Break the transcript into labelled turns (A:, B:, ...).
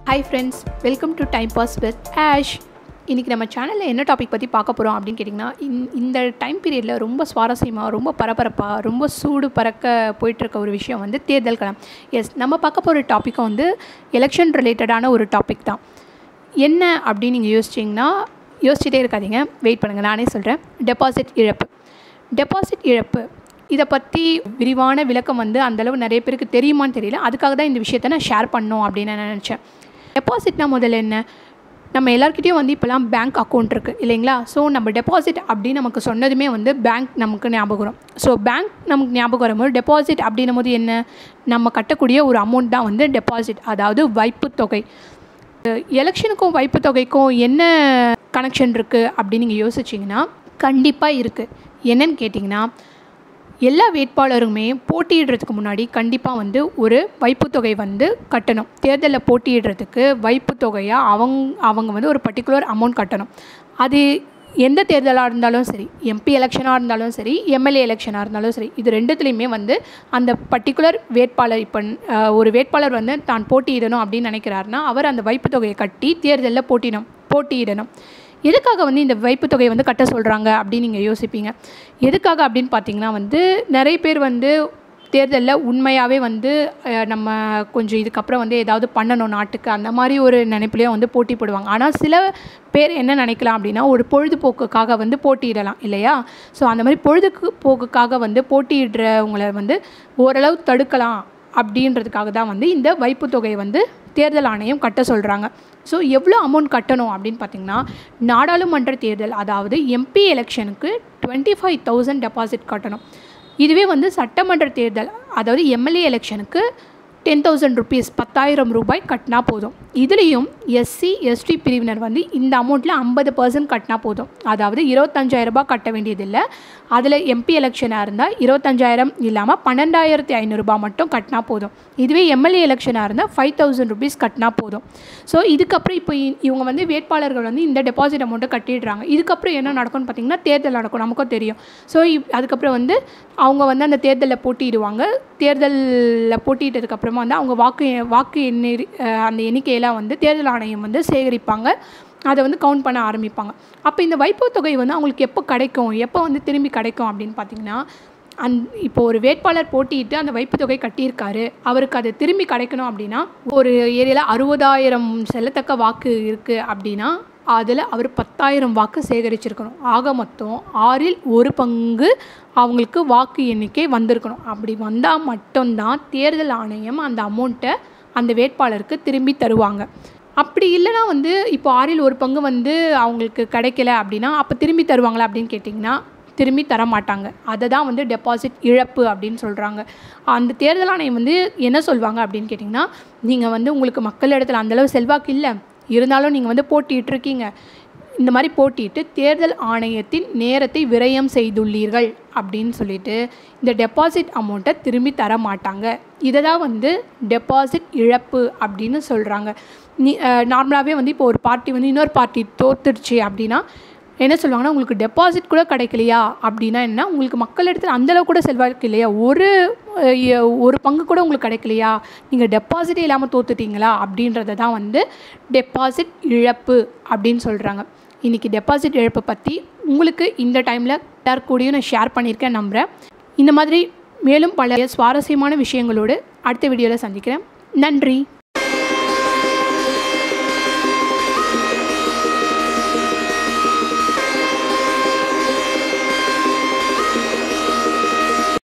A: hi friends welcome to time pass with Ash இன்றைக்கி நம்ம சேனலில் என்ன டாபிக் பற்றி பார்க்க போகிறோம் அப்படின்னு கேட்டிங்கன்னா இந் இந்த டைம் பீரியடில் ரொம்ப சுவாரஸ்யமாக ரொம்ப பரபரப்பாக ரொம்ப சூடு பறக்க போயிட்டுருக்க ஒரு விஷயம் வந்து தேர்தல் களம் எஸ் நம்ம பார்க்க போகிற டாப்பிக்கும் வந்து எலெக்ஷன் ரிலேட்டடான ஒரு டாபிக் தான் என்ன அப்படின்னு நீங்கள் யோசிச்சிங்கன்னா யோசிச்சுட்டே இருக்காதீங்க வெயிட் பண்ணுங்கள் நானே சொல்கிறேன் டெபாசிட் இழப்பு டெபாசிட் இழப்பு இதை பற்றி விரிவான விளக்கம் வந்து அந்தளவு நிறைய பேருக்கு தெரியுமான்னு தெரியல அதுக்காக தான் இந்த விஷயத்தை நான் ஷேர் பண்ணோம் அப்படின்னு நான் நினச்சேன் டெபாசிட்னா முதல்ல என்ன நம்ம எல்லாருக்கிட்டேயும் வந்து இப்போலாம் பேங்க் அக்கௌண்ட் இருக்குது இல்லைங்களா ஸோ நம்ம டெபாசிட் அப்படின்னு நமக்கு சொன்னதுமே வந்து பேங்க் நமக்கு ஞாபகம் வரும் ஸோ பேங்க் நமக்கு ஞாபகம் வரும்போது டெபாசிட் அப்படின்னும் போது என்ன நம்ம கட்டக்கூடிய ஒரு அமௌண்ட் தான் வந்து டெபாசிட் அதாவது வைப்பு தொகை எலெக்ஷனுக்கும் வைப்பு தொகைக்கும் என்ன கனெக்ஷன் இருக்குது அப்படின்னு நீங்கள் யோசிச்சிங்கன்னா கண்டிப்பாக இருக்குது என்னன்னு கேட்டிங்கன்னா எல்லா வேட்பாளருமே போட்டியிடுறதுக்கு முன்னாடி கண்டிப்பாக வந்து ஒரு வைப்புத்தொகை வந்து கட்டணும் தேர்தலில் போட்டியிடுறதுக்கு வைப்புத்தொகையாக அவங்க அவங்க வந்து ஒரு பர்டிகுலர் அமௌண்ட் கட்டணும் அது எந்த தேர்தலாக இருந்தாலும் சரி எம்பி எலெக்ஷனாக இருந்தாலும் சரி எம்எல்ஏ எலெக்ஷனாக இருந்தாலும் சரி இது ரெண்டுத்துலேயுமே வந்து அந்த பர்டிகுலர் வேட்பாளர் இப்போ ஒரு வேட்பாளர் வந்து தான் போட்டியிடணும் அப்படின்னு நினைக்கிறாருன்னா அவர் அந்த வைப்புத்தொகையை கட்டி தேர்தலில் போட்டிடணும் போட்டியிடணும் எதுக்காக வந்து இந்த வைப்புத் தொகையை வந்து கட்ட சொல்கிறாங்க அப்படின்னு நீங்கள் யோசிப்பீங்க எதுக்காக அப்படின்னு பார்த்தீங்கன்னா வந்து நிறைய பேர் வந்து தேர்தலில் உண்மையாகவே வந்து நம்ம கொஞ்சம் இதுக்கப்புறம் வந்து ஏதாவது பண்ணணும் நாட்டுக்கு அந்த மாதிரி ஒரு நினைப்புலேயே வந்து போட்டி போடுவாங்க ஆனால் சில பேர் என்ன நினைக்கலாம் அப்படின்னா ஒரு பொழுதுபோக்குக்காக வந்து போட்டியிடலாம் இல்லையா ஸோ அந்த மாதிரி பொழுதுக்கு போக்குக்காக வந்து போட்டியிடுறவங்களை வந்து ஓரளவு தடுக்கலாம் அப்படின்றதுக்காக தான் வந்து இந்த வைப்புத் தொகையை வந்து தேர்தல் ஆணையம் கட்ட சொல்கிறாங்க ஸோ எவ்வளோ அமௌண்ட் கட்டணும் அப்படின்னு பார்த்தீங்கன்னா நாடாளுமன்ற தேர்தல் அதாவது எம்பி எலெக்ஷனுக்கு டுவெண்ட்டி ஃபைவ் தௌசண்ட் டெபாசிட் கட்டணும் இதுவே வந்து சட்டமன்ற தேர்தல் அதாவது எம்எல்ஏ எலெக்ஷனுக்கு டென் தௌசண்ட் ருபீஸ் பத்தாயிரம் ரூபாய் கட்டினா போதும் இதுலேயும் எஸ்சி எஸ்டி பிரிவினர் வந்து இந்த அமௌண்ட்டில் ஐம்பது பர்சன்ட் கட்டினா போதும் அதாவது இருபத்தஞ்சாயிரம் ரூபாய் கட்ட வேண்டியதில்லை அதில் எம்பி எலெக்ஷனாக இருந்தால் இருபத்தஞ்சாயிரம் இல்லாமல் பன்னெண்டாயிரத்தி ஐநூறுரூபா மட்டும் கட்டினா போதும் இதுவே எம்எல்ஏ எலெக்ஷனாக இருந்தால் ஃபைவ் தௌசண்ட் ருபீஸ் கட்டினா போதும் ஸோ இதுக்கப்புறம் இப்போ இவங்க வந்து வேட்பாளர்கள் வந்து இந்த டெபாசிட் அமௌண்ட்டை கட்டிடுறாங்க இதுக்கப்புறம் என்ன நடக்கும்னு பார்த்தீங்கன்னா தேர்தல் நடக்கும் நமக்கும் தெரியும் ஸோ அதுக்கப்புறம் வந்து அவங்க வந்து அந்த தேர்தலில் போட்டியிடுவாங்க தேர்தலில் போட்டியிட்டதுக்கப்புறமா வந்து அவங்க வாக்கு வாக்கு எண்ணி அந்த எண்ணிக்கையெல்லாம் வந்து தேர்தல் ஆணையம் வந்து சேகரிப்பாங்க அதை வந்து கவுண்ட் பண்ண ஆரம்பிப்பாங்க அப்போ இந்த வைப்பு தொகை வந்து அவங்களுக்கு எப்போ கிடைக்கும் எப்போ வந்து திரும்பி கிடைக்கும் அப்படின்னு பார்த்தீங்கன்னா அந் இப்போ ஒரு வேட்பாளர் போட்டியிட்டு அந்த வைப்பு தொகை கட்டியிருக்காரு அவருக்கு அது திரும்பி கிடைக்கணும் அப்படின்னா ஒரு ஏரியாவில் அறுபதாயிரம் செல்லத்தக்க வாக்கு இருக்குது அப்படின்னா அதில் அவர் பத்தாயிரம் வாக்கு சேகரிச்சிருக்கணும் ஆக மொத்தம் ஆறில் ஒரு பங்கு அவங்களுக்கு வாக்கு எண்ணிக்கை வந்திருக்கணும் அப்படி வந்தால் மட்டும்தான் தேர்தல் ஆணையம் அந்த அமௌண்ட்டை அந்த வேட்பாளருக்கு திரும்பி தருவாங்க அப்படி இல்லைனா வந்து இப்போ ஆறில் ஒரு பங்கு வந்து அவங்களுக்கு கிடைக்கல அப்படின்னா அப்போ திரும்பி தருவாங்களா அப்படின்னு கேட்டிங்கன்னா திரும்பி தர மாட்டாங்க அதை தான் வந்து டெபாசிட் இழப்பு அப்படின்னு சொல்கிறாங்க அந்த தேர்தல் ஆணையம் வந்து என்ன சொல்லுவாங்க அப்படின்னு கேட்டிங்கன்னா நீங்கள் வந்து உங்களுக்கு மக்கள் இடத்துல அந்தளவு செல்வாக்கு இல்லை இருந்தாலும் நீங்கள் வந்து போட்டிகிட்ருக்கீங்க இந்த மாதிரி போட்டிட்டு தேர்தல் ஆணையத்தின் நேரத்தை விரயம் செய்துள்ளீர்கள் அப்படின்னு சொல்லிட்டு இந்த டெபாசிட் அமௌண்ட்டை திரும்பி தர மாட்டாங்க இதை தான் வந்து டெபாசிட் இழப்பு அப்படின்னு சொல்கிறாங்க நீ நார்மலாகவே வந்து இப்போ ஒரு பார்ட்டி வந்து இன்னொரு பார்ட்டி தோத்துருச்சு அப்படின்னா என்ன சொல்லுவாங்கன்னா உங்களுக்கு டெபாசிட் கூட கிடைக்கலையா அப்படின்னா என்ன உங்களுக்கு மக்கள் இடத்துல அந்தளவு கூட செல்வாக்கு இல்லையா ஒரு ஒரு பங்கு கூட உங்களுக்கு கிடைக்கலையா நீங்கள் டெபாசிட்டே இல்லாமல் தோத்துட்டீங்களா அப்படின்றத தான் வந்து டெபாசிட் இழப்பு அப்படின்னு சொல்கிறாங்க இன்றைக்கி டெபாசிட் இழப்பை பற்றி உங்களுக்கு இந்த டைமில் எல்லார் கூடயும் நான் ஷேர் பண்ணியிருக்கேன் நம்புகிறேன் இந்த மாதிரி மேலும் பல சுவாரஸ்யமான விஷயங்களோடு அடுத்த வீடியோவில் சந்திக்கிறேன் நன்றி